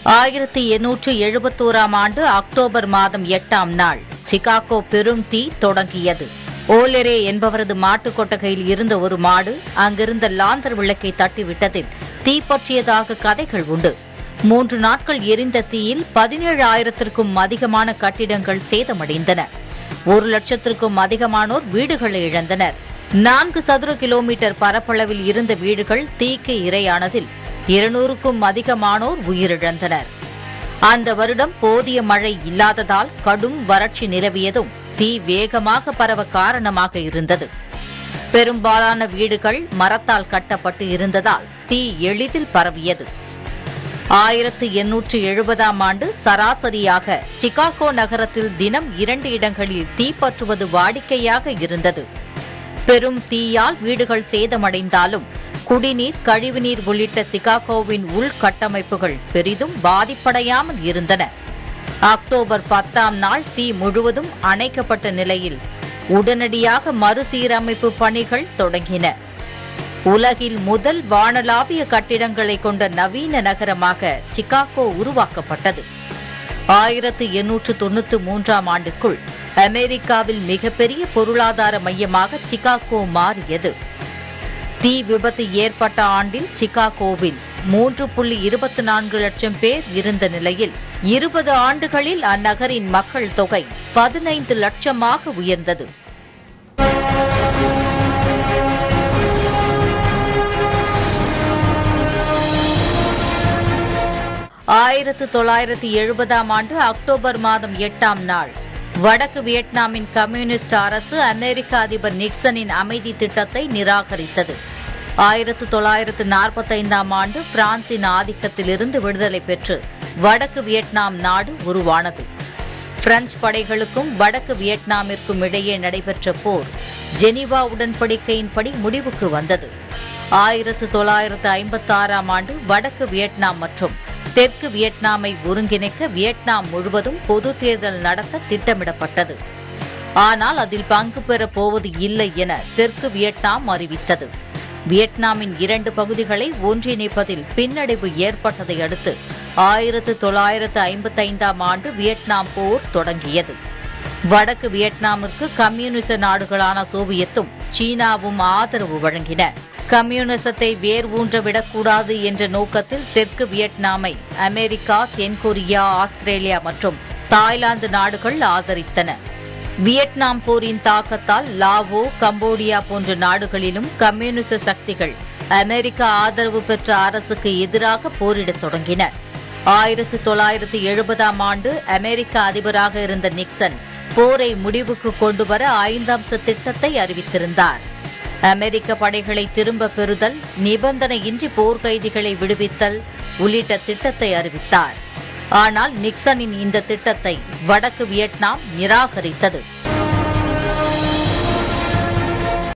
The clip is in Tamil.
ஆயிரத்தி எண்ணூற்று எழுபத்தோராம் ஆண்டு அக்டோபர் மாதம் எட்டாம் நாள் சிகாகோ பெரும் தீ தொடங்கியது ஓலெரே என்பவரது மாட்டுக் கொட்டகையில் இருந்த ஒரு மாடு அங்கிருந்த லாந்தர் விளக்கை தட்டிவிட்டதில் தீ பற்றியதாக கதைகள் உண்டு மூன்று நாட்கள் எரிந்த தீயில் பதினேழு ஆயிரத்திற்கும் அதிகமான கட்டிடங்கள் சேதமடைந்தன ஒரு லட்சத்திற்கும் அதிகமானோர் வீடுகளை இழந்தனர் நான்கு சதுர கிலோமீட்டர் பரப்பளவில் இருந்த வீடுகள் தீக்கு இரையானதில் இருநூறுக்கும் அதிகமானோர் உயிரிழந்தனர் அந்த வருடம் போதிய மழை இல்லாததால் கடும் வறட்சி நிலவியதும் தீ வேகமாக பரவ காரணமாக இருந்தது பெரும்பாலான வீடுகள் மரத்தால் கட்டப்பட்டு இருந்ததால் தீ எளிதில் பரவியது ஆயிரத்து எண்ணூற்று எழுபதாம் ஆண்டு சராசரியாக சிகாகோ நகரத்தில் தினம் இரண்டு இடங்களில் தீப்பற்றுவது வாடிக்கையாக இருந்தது பெரும் தீயால் வீடுகள் சேதமடைந்தாலும் குடிநீர் கழிவுநீர் உள்ளிட்ட சிகாகோவின் உள்கட்டமைப்புகள் பெரிதும் பாதிப்படையாமல் இருந்தன அக்டோபர் பத்தாம் நாள் தீ முழுவதும் அணைக்கப்பட்ட நிலையில் உடனடியாக மறுசீரமைப்பு பணிகள் தொடங்கின உலகில் முதல் வானளாவிய கட்டிடங்களை கொண்ட நவீன நகரமாக சிகாகோ உருவாக்கப்பட்டது ஆயிரத்து எண்ணூற்று தொண்ணூற்று மூன்றாம் ஆண்டுக்குள் அமெரிக்காவில் மிகப்பெரிய பொருளாதார மையமாக சிகாகோ மாறியது தீ விபத்து ஏற்பட்ட ஆண்டில் சிகாகோவில் மூன்று புள்ளி இருபத்தி நான்கு லட்சம் பேர் இருந்த நிலையில் இருபது ஆண்டுகளில் அந்நகரின் மக்கள் தொகை பதினைந்து லட்சமாக உயர்ந்தது ஆயிரத்து தொள்ளாயிரத்து எழுபதாம் ஆண்டு அக்டோபர் மாதம் எட்டாம் நாள் வடக்கு வியட்நாமின் கம்யூனிஸ்ட் அரசு அமெரிக்க அதிபர் நிக்சனின் அமைதி திட்டத்தை நிராகரித்தது ஆயிரத்து தொள்ளாயிரத்து நாற்பத்தைந்தாம் ஆண்டு பிரான்சின் ஆதிக்கத்திலிருந்து விடுதலை பெற்று வடக்கு வியட்நாம் நாடு உருவானது பிரெஞ்சு படைகளுக்கும் வடக்கு வியட்நாமிற்கும் இடையே நடைபெற்ற போர் ஜெனீவா உடன்படிக்கையின்படி முடிவுக்கு வந்தது ஆயிரத்து தொள்ளாயிரத்து ஐம்பத்தாறாம் ஆண்டு வடக்கு வியட்நாம் மற்றும் தெற்கு வியட்நாமை ஒருங்கிணைக்க வியட்நாம் முழுவதும் பொது தேர்தல் நடத்த திட்டமிடப்பட்டது ஆனால் அதில் பங்கு பெறப் போவது இல்லை என தெற்கு வியட்நாம் அறிவித்தது வியட்நாமின் இரண்டு பகுதிகளை ஒன்றிணைப்பதில் பின்னடைவு ஏற்பட்டதை அடுத்து ஆயிரத்து தொள்ளாயிரத்து ஐம்பத்தைந்தாம் ஆண்டு வியட்நாம் போர் தொடங்கியது வடக்கு வியட்நாமிற்கு கம்யூனிச நாடுகளான சோவியத்தும் சீனாவும் ஆதரவு வழங்கின கம்யூனிசத்தை வேர் ஊன்ற விடக்கூடாது என்ற நோக்கத்தில் தெற்கு வியட்நாமை அமெரிக்கா தென்கொரியா ஆஸ்திரேலியா மற்றும் தாய்லாந்து நாடுகள் ஆதரித்தன வியட்நாம் போரின் தாக்கத்தால் லாவோ கம்போடியா போன்ற நாடுகளிலும் கம்யூனிச சக்திகள் அமெரிக்க ஆதரவு பெற்ற அரசுக்கு எதிராக போரிடத் தொடங்கின ஆயிரத்து தொள்ளாயிரத்து எழுபதாம் ஆண்டு அமெரிக்க அதிபராக இருந்த நிக்சன் போரை முடிவுக்கு கொண்டுவர ஐந்தம்ச திட்டத்தை அறிவித்திருந்தார் அமெரிக்க படைகளை திரும்ப பெறுதல் நிபந்தனையின்றி போர்க்கைதிகளை விடுவித்தல் உள்ளிட்ட திட்டத்தை அறிவித்தார் ஆனால் நிக்சனின் இந்த திட்டத்தை வடக்கு வியட்நாம் நிராகரித்தது